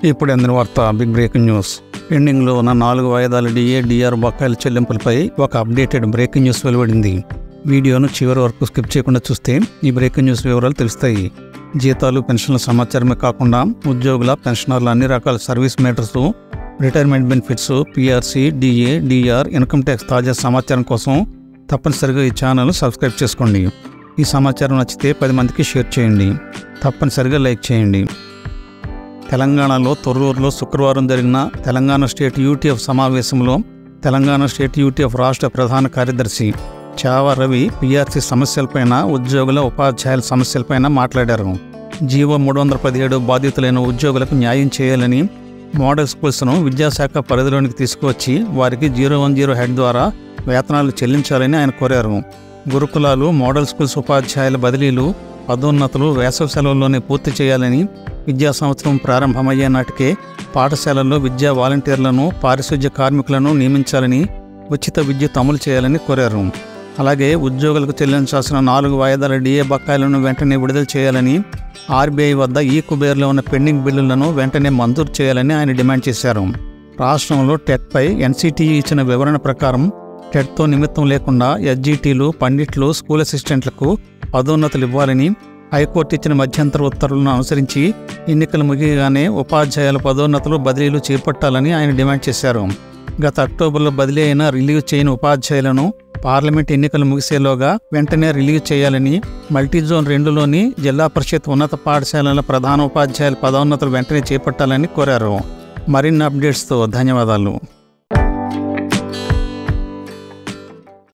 ఇప్పుడు అందిన వార్త బిగ్ బ్రేకింగ్ న్యూస్ పెండింగ్లో ఉన్న నాలుగు వాయిదాల డిఏ డిఆర్ బకాయిల చెల్లింపులపై ఒక అప్డేటెడ్ బ్రేకింగ్ న్యూస్ వెలువడింది వీడియోను చివరి వరకు స్కిప్ చేయకుండా చూస్తే ఈ బ్రేకింగ్ న్యూస్ వివరాలు తెలుస్తాయి జీతాలు పెన్షన్ల సమాచారమే కాకుండా ఉద్యోగుల పెన్షనర్ల అన్ని రకాల service matters retirement benefits PRC DA DR income tax తాజా సమాచారం కోసం తప్పనిసరిగా ఈ ఛానల్ సబ్స్క్రైబ్ చేసుకోండి ఈ సమాచారం నచ్చితే పది మందికి షేర్ చేయండి తప్పనిసరిగా లైక్ చేయండి తెలంగాణలో తొర్రూరులో శుక్రవారం జరిగిన తెలంగాణ స్టేట్ యూటీఎఫ్ సమావేశంలో తెలంగాణ స్టేట్ యూటీఎఫ్ రాష్ట్ర ప్రధాన కార్యదర్శి చావా రవి పీఆర్సీ సమస్యలపైన ఉద్యోగుల ఉపాధ్యాయుల సమస్యలపైన మాట్లాడారు జీవో మూడు వందల పదిహేడు బాధితులైన ఉద్యోగులకు న్యాయం చేయాలని మోడల్ స్కూల్స్ను విద్యాశాఖ పరిధిలోనికి తీసుకువచ్చి వారికి జీరో వన్ జీరో హెడ్ ద్వారా వేతనాలు చెల్లించాలని ఆయన కోరారు గురుకులాలు మోడల్ స్కూల్స్ ఉపాధ్యాయుల బదిలీలు పదోన్నతులు వేసవి సెలవుల్లోనే పూర్తి చేయాలని విద్యా సంవత్సరం ప్రారంభమయ్యే నాటికే పాఠశాలల్లో విద్యా వాలంటీర్లను పారిశుధ్య కార్మికులను నియమించాలని ఉచిత విద్యుత్ అమలు చేయాలని కోరారు అలాగే ఉద్యోగులకు చెల్లించాల్సిన నాలుగు వాయిదాల డిఏ బకాయిలను వెంటనే విడుదల చేయాలని ఆర్బీఐ వద్ద ఈ కుబేర్లో ఉన్న పెండింగ్ బిల్లులను వెంటనే మంజూరు చేయాలని ఆయన డిమాండ్ చేశారు రాష్ట్రంలో టెట్పై ఎన్సీటీఈ ఇచ్చిన వివరణ ప్రకారం టెట్తో నిమిత్తం లేకుండా ఎస్జీటీలు పండిట్లు స్కూల్ అసిస్టెంట్లకు పదోన్నతులు ఇవ్వాలని హైకోర్టు ఇచ్చిన మధ్యంతర ఉత్తర్వులను అనుసరించి ఎన్నికలు ముగియగానే ఉపాధ్యాయుల పదోన్నతులు బదిలీలు చేపట్టాలని ఆయన డిమాండ్ చేశారు గత అక్టోబర్లో బదిలీ అయిన రిలీవ్ చేయని ఉపాధ్యాయులను పార్లమెంట్ ఎన్నికలు ముగిసేలోగా వెంటనే రిలీవ్ చేయాలని మల్టీజోన్ రెండులోని జిల్లా పరిషత్ ఉన్నత పాఠశాలల ప్రధాన ఉపాధ్యాయుల పదోన్నతులు వెంటనే చేపట్టాలని కోరారు మరిన్ని అప్డేట్స్తో ధన్యవాదాలు